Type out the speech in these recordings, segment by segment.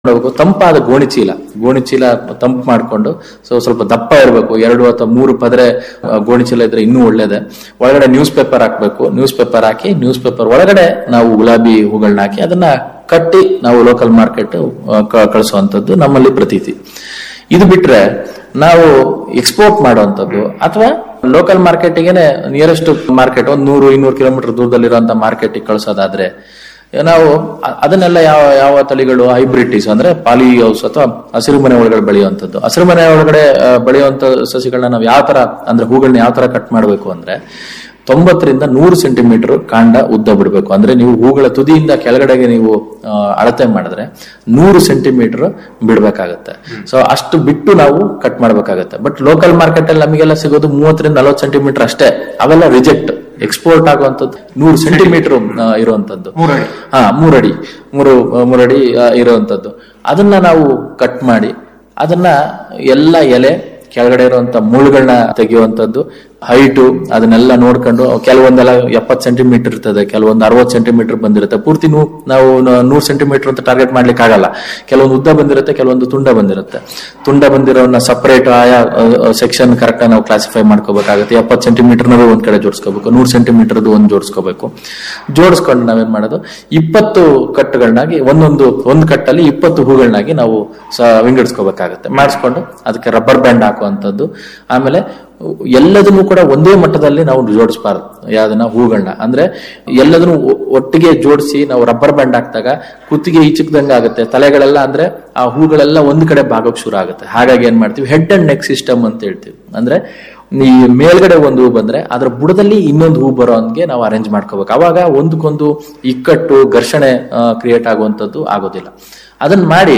ಹೋಗ್ಬೇಕು ತಂಪಾದ ಗೋಣಿ ಚೀಲ ಗೋಣಿ ಚೀಲ ತಂಪು ಮಾಡ್ಕೊಂಡು ಸೊ ಸ್ವಲ್ಪ ದಪ್ಪ ಇರಬೇಕು ಎರಡು ಅಥವಾ ಮೂರು ಪದರೆ ಆ, ಗೋಣಿ ಚೀಲ ಇದ್ರೆ ಇನ್ನೂ ಒಳ್ಳೇದೆ ಒಳಗಡೆ ನ್ಯೂಸ್ ಪೇಪರ್ ಹಾಕ್ಬೇಕು ನ್ಯೂಸ್ ಪೇಪರ್ ಹಾಕಿ ನ್ಯೂಸ್ ಪೇಪರ್ ಒಳಗಡೆ ನಾವು ಗುಲಾಬಿ ಹೂಗಳನ್ನ ಹಾಕಿ ಅದನ್ನ ಕಟ್ಟಿ ನಾವು ಲೋಕಲ್ ಮಾರ್ಕೆಟ್ ಕಳಿಸುವಂತದ್ದು ನಮ್ಮಲ್ಲಿ ಪ್ರತೀತಿ ಇದು ಬಿಟ್ರೆ ನಾವು ಎಕ್ಸ್ಪೋರ್ಟ್ ಮಾಡುವಂತದ್ದು ಅಥವಾ ಲೋಕಲ್ ಮಾರ್ಕೆಟಿಗೆ ನಿಯರೆಸ್ಟ್ ಮಾರ್ಕೆಟ್ ಒಂದು ನೂರು ಇನ್ನೂರು ಕಿಲೋಮೀಟರ್ ದೂರದಲ್ಲಿರುವಂತ ಮಾರ್ಕೆಟಿಗೆ ಕಳಿಸೋದಾದ್ರೆ ನಾವು ಅ- ಅದನ್ನೆಲ್ಲ ಯಾವ ಯಾವ ತಳಿಗಳು ಹೈಬ್ರಿಟೀಸ್ ಅಂದ್ರೆ ಪಾಲಿ ಹೌಸ್ ಅಥವಾ ಹಸಿರು ಮನೆ ಒಳಗಡೆ ಬೆಳೆಯುವಂಥದ್ದು ಹಸಿರು ಮನೆ ಒಳಗಡೆ ಆ, ಬೆಳೆಯುವಂತ ಸಸಿಗಳನ್ನ ನಾವು ಯಾವ ತರ ಅಂದ್ರೆ ಹೂಗಳನ್ನ ಯಾವ ತರ ಕಟ್ ಮಾಡಬೇಕು ಅಂದ್ರೆ ತೊಂಬತ್ತರಿಂದ ನೂರು ಸೆಂಟಿಮೀಟರ್ ಕಾಂಡ ಉದ್ದ ಬಿಡಬೇಕು ಅಂದ್ರೆ ನೀವು ಹೂಗಳ ತುದಿಯಿಂದ ಕೆಳಗಡೆಗೆ ನೀವು ಆ, ಅಳತೆ ಮಾಡಿದ್ರೆ ನೂರು ಸೆಂಟಿಮೀಟರ್ ಬಿಡ್ಬೇಕಾಗತ್ತೆ ಸೊ ಅಷ್ಟು ಬಿಟ್ಟು ನಾವು ಕಟ್ ಮಾಡ್ಬೇಕಾಗತ್ತೆ ಬಟ್ ಲೋಕಲ್ ಮಾರ್ಕೆಟ್ ಅಲ್ಲಿ ನಮಗೆಲ್ಲ ಸಿಗೋದು ಮೂವತ್ತರಿಂದ ನಲವತ್ತು ಸೆಂಟಿಮೀಟರ್ ಅಷ್ಟೇ ಅವೆಲ್ಲ ರಿಜೆಕ್ಟ್ ಎಕ್ಸ್ಪೋರ್ಟ್ ಆಗುವಂತದ್ದು ನೂರು ಸೆಂಟಿಮೀಟರ್ ಇರುವಂತದ್ದು ಮೂರಡಿ. ಹಾ ಮೂರಡಿ ಮೂರು ಮೂರಡಿ ಆ, ಇರುವಂತದ್ದು ಅದನ್ನ ನಾವು ಕಟ್ ಮಾಡಿ ಅದನ್ನ ಎಲ್ಲ ಎಲೆ ಕೆಳಗಡೆ ಇರುವಂತ ಮುಳ್ಳುಗಳನ್ನ ತೆಗೆಯುವಂತದ್ದು ಹೈಟು ಅದನ್ನೆಲ್ಲ ನೋಡ್ಕೊಂಡು ಕೆಲವೊಂದೆಲ್ಲ ಎಪ್ಪತ್ತು ಸೆಂಟಿಮೀಟರ್ ಇರ್ತದೆ ಕೆಲವೊಂದು ಅರವತ್ತು ಸೆಂಟಿಮೀಟರ್ ಬಂದಿರುತ್ತೆ ಪೂರ್ತಿ ನೂ ನಾವು ನೂರು ಸೆಂಟಿಮೀಟರ್ ಅಂತ ಟಾರ್ಗೆಟ್ ಮಾಡ್ಲಿಕ್ಕೆ ಆಗಲ್ಲ ಕೆಲವೊಂದು ಉದ್ದ ಬಂದಿರುತ್ತೆ ಕೆಲವೊಂದು ತುಂಡ ಬಂದಿರುತ್ತೆ ತುಂಡ ಬಂದಿರೋನ್ನ ಸಪರೇಟ್ ಆಯಾ ಸೆಕ್ಷನ್ ಕರೆಕ್ಟ್ ನಾವು ಕ್ಲಾಸಿಫೈ ಮಾಡ್ಕೋಬೇಕಾಗುತ್ತೆ ಎಪ್ಪತ್ತು ಸೆಂಟಿಮೀಟರ್ನವೇ ಒಂದ್ ಕಡೆ ಜೋಡಿಸ್ಕೋಬೇಕು ನೂರು ಸೆಂಟಿಮೀಟರ್ದು ಒಂದು ಜೋಡಿಸ್ಕೋಬೇಕು ಜೋಡಿಸ್ಕೊಂಡು ನಾವೇನ್ ಮಾಡೋದು ಇಪ್ಪತ್ತು ಕಟ್ಟುಗಳನ್ನಾಗಿ ಒಂದೊಂದು ಒಂದು ಕಟ್ಟಲ್ಲಿ ಇಪ್ಪತ್ತು ಹೂಗಳನ್ನಾಗಿ ನಾವು ಸ ವಿಂಗಡಿಸ್ಕೋಬೇಕಾಗತ್ತೆ ಮಾಡಿಸ್ಕೊಂಡು ಅದಕ್ಕೆ ರಬ್ಬರ್ ಬ್ಯಾಂಡ್ ಹಾಕುವಂಥದ್ದು ಆಮೇಲೆ ಎಲ್ಲದನ್ನು ಕೂಡ ಒಂದೇ ಮಟ್ಟದಲ್ಲಿ ನಾವು ಜೋಡಿಸಬಾರ್ದು ಯಾವ್ದನ್ನ ಹೂಗಳನ್ನ ಅಂದ್ರೆ ಎಲ್ಲದನ್ನು ಒ- ಒಟ್ಟಿಗೆ ಜೋಡಿಸಿ ನಾವು ರಬ್ಬರ್ ಬ್ಯಾಂಡ್ ಹಾಕಿದಾಗ ಕುತ್ತಿಗೆ ಈಚಕ್ದಂಗೆ ಆಗುತ್ತೆ ತಲೆಗಳೆಲ್ಲ ಅಂದ್ರೆ ಆ ಹೂಗಳೆಲ್ಲ ಒಂದ್ ಕಡೆ ಭಾಗಕ್ಕೆ ಶುರು ಆಗುತ್ತೆ ಹಾಗಾಗಿ ಏನ್ ಮಾಡ್ತೀವಿ ಹೆಡ್ ಅಂಡ್ ನೆಕ್ ಸಿಸ್ಟಮ್ ಅಂತ ಹೇಳ್ತೀವಿ ಅಂದ್ರೆ ಈ ಮೇಲ್ಗಡೆ ಒಂದು ಹೂ ಬಂದ್ರೆ ಅದರ ಬುಡದಲ್ಲಿ ಇನ್ನೊಂದು ಹೂ ಬರೋ ಹಂಗೆ ನಾವು ಅರೇಂಜ್ ಮಾಡ್ಕೋಬೇಕು ಅವಾಗ ಒಂದಕ್ಕೊಂದು ಇಕ್ಕಟ್ಟು ಘರ್ಷಣೆ ಕ್ರಿಯೇಟ್ ಆಗುವಂತದ್ದು ಆಗೋದಿಲ್ಲ ಅದನ್ನ ಮಾಡಿ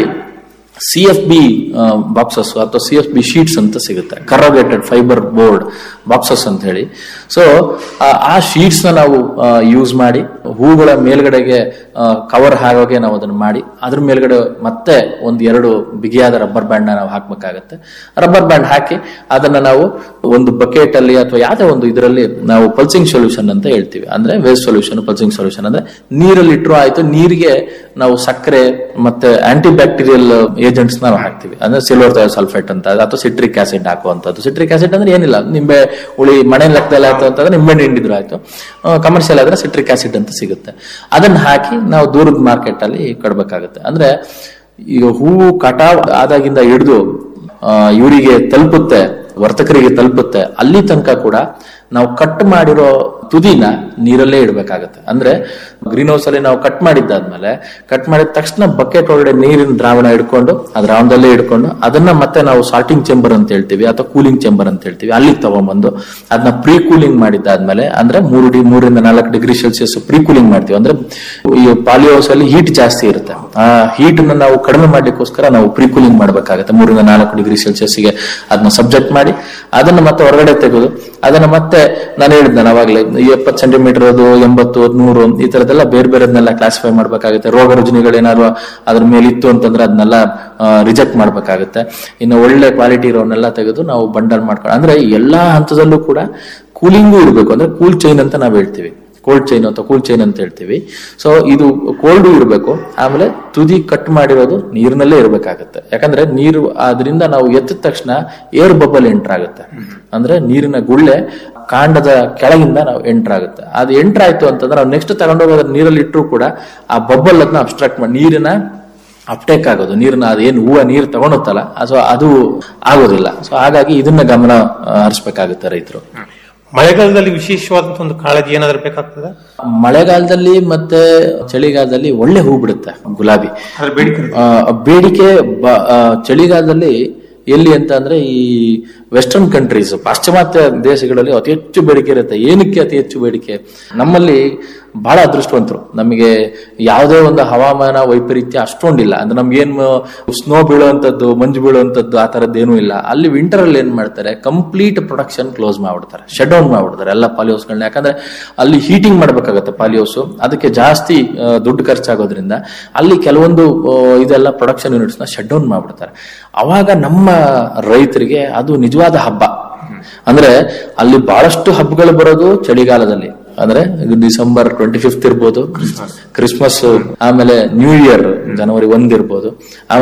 ಸಿ ಎಫ್ ಬಿ ಬಾಕ್ಸಸ್ ಅಥವಾ ಸಿ ಎಫ್ ಬಿ ಶೀಟ್ಸ್ ಅಂತ ಸಿಗುತ್ತೆ ಕರೋಗೇಟೆಡ್ ಫೈಬರ್ ಬೋರ್ಡ್ ಬಾಕ್ಸಸ್ ಅಂತ ಹೇಳಿ ಸೊ ಆ ಶೀಟ್ಸ್ ನ ನಾವು ಯೂಸ್ ಮಾಡಿ ಹೂಗಳ ಮೇಲ್ಗಡೆಗೆ ಕವರ್ ಆಗೋಗೆ ನಾವು ಅದನ್ನ ಮಾಡಿ ಅದ್ರ ಮೇಲ್ಗಡೆ ಮತ್ತೆ ಒಂದ್ ಎರಡು ಬಿಗಿಯಾದ ರಬ್ಬರ್ ಬ್ಯಾಂಡ್ ನ ನಾವು ಹಾಕ್ಬೇಕಾಗತ್ತೆ ರಬ್ಬರ್ ಬ್ಯಾಂಡ್ ಹಾಕಿ ಅದನ್ನ ನಾವು ಒಂದು ಬಕೆಟ್ ಅಲ್ಲಿ ಅಥವಾ ಯಾವುದೇ ಒಂದು ಇದರಲ್ಲಿ ನಾವು ಪಲ್ಸಿಂಗ್ ಸೊಲ್ಯೂಷನ್ ಅಂತ ಹೇಳ್ತೀವಿ ಅಂದ್ರೆ ವೇಸ್ಟ್ ಸೊಲ್ಯೂಷನ್ ಪಲ್ಸಿಂಗ್ ಸೊಲ್ಯೂಷನ್ ಅಂದ್ರೆ ನೀರಲ್ಲಿ ಇಟ್ಟರು ಆಯ್ತು ನೀರಿಗೆ ನಾವು ಸಕ್ಕರೆ ಮತ್ತೆ ಆಂಟಿ ಬ್ಯಾಕ್ಟೀರಿಯಲ್ ಏಜೆಂಟ್ಸ್ ನಾವು ಹಾಕ್ತಿವಿ ಅಂದ್ರೆ ಸಿಲ್ವರ್ ಸಲ್ಫೇಟ್ ಅಂತ ಅಥವಾ ಸಿಟ್ರಿಕ್ ಆಸಿಡ್ ಹಾಕುವಂತದ್ದು ಸಿಟ್ರಿಕ್ ಆಸಿಡ್ ಅಂದ್ರೆ ಏನಿಲ್ಲ ನಿಂಬೆ ಹುಳಿ ಮನೆ ಲೆಕ್ಕದಲ್ಲಿ ಆಯ್ತು ಅಂತಂದ್ರೆ ನಿಂಬೆ ಹಿಂಡಿದ್ರು ಆಯ್ತು ಕಮರ್ಷಿಯಲ್ ಆದ್ರೆ ಸಿಟ್ರಿಕ್ ಆಸಿಡ್ ಅಂತ ಸಿಗುತ್ತೆ ಅದನ್ನ ಹಾಕಿ ನಾವು ದೂರದ ಮಾರ್ಕೆಟ್ ಅಲ್ಲಿ ಕೊಡ್ಬೇಕಾಗುತ್ತೆ ಅಂದ್ರೆ ಈಗ ಹೂವು ಕಟಾವ್ ಆದಾಗಿಂದ ಹಿಡಿದು ಇವರಿಗೆ ತಲುಪುತ್ತೆ ವರ್ತಕರಿಗೆ ತಲುಪುತ್ತೆ ಅಲ್ಲಿ ತನಕ ಕೂಡ ನಾವು ಕಟ್ ಮಾಡಿರೋ ತುದಿನ ನೀರಲ್ಲೇ ಇಡಬೇಕಾಗತ್ತೆ ಅಂದ್ರೆ ಗ್ರೀನ್ ಹೌಸ್ ಅಲ್ಲಿ ನಾವು ಕಟ್ ಮಾಡಿದ್ದಾದ್ಮೇಲೆ ಕಟ್ ಮಾಡಿದ ತಕ್ಷಣ ಬಕೆಟ್ ಒಳಗಡೆ ನೀರಿನ ದ್ರಾವಣ ಹಿಡ್ಕೊಂಡು ಅದ್ರ ರಾವಣದಲ್ಲೇ ಹಿಡ್ಕೊಂಡು ಅದನ್ನ ಮತ್ತೆ ನಾವು ಸಾಲ್ಟಿಂಗ್ ಚೇಂಬರ್ ಅಂತ ಹೇಳ್ತೀವಿ ಅಥವಾ ಕೂಲಿಂಗ್ ಚೇಂಬರ್ ಅಂತ ಹೇಳ್ತೀವಿ ಅಲ್ಲಿಗೆ ತಗೊಂಬಂದು ಅದನ್ನ ಪ್ರೀ ಕೂಲಿಂಗ್ ಮಾಡಿದ್ದಾದ್ಮೇಲೆ ಅಂದ್ರೆ ಮೂರು ಡಿ ಮೂರರಿಂದ ನಾಲ್ಕು ಡಿಗ್ರಿ ಸೆಲ್ಸಿಯಸ್ ಪ್ರೀ ಕೂಲಿಂಗ್ ಮಾಡ್ತೀವಿ ಅಂದ್ರೆ ಈ ಪಾಲಿ ಹೌಸ್ ಅಲ್ಲಿ ಹೀಟ್ ಜಾಸ್ತಿ ಇರುತ್ತೆ ಆ ಹೀಟ್ ನ ನಾವು ಕಡಿಮೆ ಮಾಡ್ಲಿಕ್ಕೋಸ್ಕರ ನಾವು ಪ್ರೀ ಕೂಲಿಂಗ್ ಮಾಡ್ಬೇಕಾಗುತ್ತೆ ಮೂರರಿಂದ ನಾಲ್ಕು ಡಿಗ್ರಿ ಸೆಲ್ಸಿಯಸ್ ಗೆ ಅದನ್ನ ಸಬ್ಜೆಕ್ಟ್ ಮಾಡಿ ಅದನ್ನ ಮತ್ತೆ ಹೊರಗಡೆ ತೆಗೆದು ಅದನ್ನ ಮತ್ತೆ ನಾನು ಹೇಳಿದ್ದೆ ಅವಾಗಲೇ ಎಪ್ಪತ್ತು ಸೆಂಟಿಮೀಟರ್ ಅದು ಎಂಬತ್ತು ನೂರು ಈ ತರದೆಲ್ಲ ಬೇರೆ ಬೇರೆದನ್ನೆಲ್ಲ ಕ್ಲಾಸಿಫೈ ಮಾಡ್ಬೇಕಾಗುತ್ತೆ ರೋಗ ರುಜಿನಗಳು ಏನಾದ್ರು ಅದ್ರ ಮೇಲೆ ಇತ್ತು ಅಂತಂದ್ರೆ ಅದನ್ನೆಲ್ಲ ರಿಜೆಕ್ಟ್ ಮಾಡ್ಬೇಕಾಗುತ್ತೆ ಇನ್ನು ಒಳ್ಳೆ ಕ್ವಾಲಿಟಿ ಇರೋನೆಲ್ಲ ತೆಗೆದು ನಾವು ಬಂಡಲ್ ಮಾಡ್ಕೊಂಡು ಅಂದ್ರೆ ಎಲ್ಲಾ ಹಂತದಲ್ಲೂ ಕೂಡ ಕೂಲಿಂಗು ಇರಬೇಕು ಅಂದ್ರೆ ಕೂಲ್ ಚೈನ್ ಅಂತ ನಾವು ಹೇಳ್ತೀವಿ ಕೋಲ್ಡ್ ಚೈನ್ ಅಥವಾ ಕೂಲ್ ಚೈನ್ ಅಂತ ಹೇಳ್ತೀವಿ ಸೊ ಇದು ಕೋಲ್ಡ್ ಇರಬೇಕು ಆಮೇಲೆ ತುದಿ ಕಟ್ ಮಾಡಿರೋದು ನೀರಿನಲ್ಲೇ ಇರಬೇಕಾಗುತ್ತೆ ಯಾಕಂದ್ರೆ ನೀರು ಅದರಿಂದ ನಾವು ಎತ್ತಿದ ತಕ್ಷಣ ಏರ್ ಬಬಲ್ ಎಂಟರ್ ಆಗುತ್ತೆ ಅಂದ್ರೆ ನೀರಿನ ಗುಳ್ಳೆ ಕಾಂಡದ ಕೆಳಗಿಂದ ನಾವು ಎಂಟರ್ ಆಗುತ್ತೆ ಅದು ಎಂಟರ್ ಆಯ್ತು ಅಂತಂದ್ರೆ ನಾವು ನೆಕ್ಸ್ಟ್ ತಗೊಂಡೋಗಿ ಅದನ್ನ ನೀರಲ್ಲಿ ಇಟ್ಟರು ಕೂಡ ಆ ಬಬ್ಬಲ್ ಅದನ್ನ ಅಬ್ಸ್ಟ್ರಾಕ್ಟ್ ಮಾಡಿ ನೀರಿನ ಅಪ್ಟೇಕ್ ಆಗೋದು ನೀರನ್ನ ಅದೇನು ಹೂವ ನೀರು ತಗೊಂಡುತ್ತಲ್ಲ ಸೊ ಅದು ಆಗೋದಿಲ್ಲ ಸೊ ಹಾಗಾಗಿ ಇದನ್ನ ಗಮನ ಆ, ಹರಿಸ್ಬೇಕಾಗುತ್ತೆ ರೈತರು ಮಳೆಗಾಲದಲ್ಲಿ ವಿಶೇಷವಾದಂತ ಒಂದು ಕಾಳಜಿ ಏನಾದ್ರೂ ಬೇಕಾಗ್ತದ ಮಳೆಗಾಲದಲ್ಲಿ ಮತ್ತೆ ಚಳಿಗಾಲದಲ್ಲಿ ಒಳ್ಳೆ ಹೂ ಬಿಡುತ್ತೆ ಗುಲಾಬಿ ಅದ್ರ ಬೇಡಿಕೆ ಆ, ಬೇಡಿಕೆ ಬ- ಆ, ಚಳಿಗಾಲದಲ್ಲಿ ಎಲ್ಲಿ ಅಂತ ಅಂದ್ರೆ ಈ ವೆಸ್ಟರ್ನ್ ಕಂಟ್ರೀಸ್ ಪಾಶ್ಚಿಮಾತ್ಯ ದೇಶಗಳಲ್ಲಿ ಅತಿ ಹೆಚ್ಚು ಬೇಡಿಕೆ ಇರುತ್ತೆ ಏನಕ್ಕೆ ಅತಿ ಹೆಚ್ಚು ಬೇಡಿಕೆ ನಮ್ಮಲ್ಲಿ ಬಹಳ ಅದೃಷ್ಟವಂತರು ನಮಗೆ ಯಾವುದೇ ಒಂದು ಹವಾಮಾನ ವೈಪರೀತ್ಯ ಅಷ್ಟೊಂದಿಲ್ಲ ಅಂದ್ರೆ ನಮ್ಗೇನು ಸ್ನೋ ಬೀಳುವಂತದ್ದು ಮಂಜು ಬೀಳುವಂತದ್ದು ಆ ತರದ್ದು ಏನೂ ಇಲ್ಲ ಅಲ್ಲಿ ವಿಂಟರ್ ಅಲ್ಲಿ ಏನ್ ಮಾಡ್ತಾರೆ ಕಂಪ್ಲೀಟ್ ಪ್ರೊಡಕ್ಷನ್ ಕ್ಲೋಸ್ ಮಾಡ್ಬಿಡ್ತಾರೆ ಶಟ್ ಡೌನ್ ಮಾಡ್ಬಿಡ್ತಾರೆ ಎಲ್ಲ ಪಾಲಿಹೌಸ್ಗಳನ್ನ ಯಾಕಂದ್ರೆ ಅಲ್ಲಿ ಹೀಟಿಂಗ್ ಮಾಡ್ಬೇಕಾಗತ್ತೆ ಪಾಲಿಹೌಸ್ ಅದಕ್ಕೆ ಜಾಸ್ತಿ ಆ, ದುಡ್ಡು ಖರ್ಚಾಗೋದ್ರಿಂದ ಅಲ್ಲಿ ಕೆಲವೊಂದು ಆ, ಇದೆಲ್ಲ ಪ್ರೊಡಕ್ಷನ್ ಯೂನಿಟ್ಸ್ ನ ಶಟ್ ಡೌನ್ ಮಾಡ್ಬಿಡ್ತಾರೆ ಅವಾಗ ನಮ್ಮ ರೈತರಿಗೆ ಅದು ನಿಜವಾದ ಹಬ್ಬ ಅಂದ್ರೆ ಅಲ್ಲಿ ಬಹಳಷ್ಟು ಹಬ್ಬಗಳು ಬರೋದು ಚಳಿಗಾಲದಲ್ಲಿ ಅಂದ್ರೆ ಡಿಸೆಂಬರ್ ಟ್ವೆಂಟಿ ಫಿಫ್ತ್ ಇರ್ಬೋದು ಕ್ರಿಸ್ಮಸ್ ಆಮೇಲೆ ನ್ಯೂ ಇಯರ್ ಜನವರಿ ಒಂದ್ ಇರ್ಬೋದು ಆಮೇಲೆ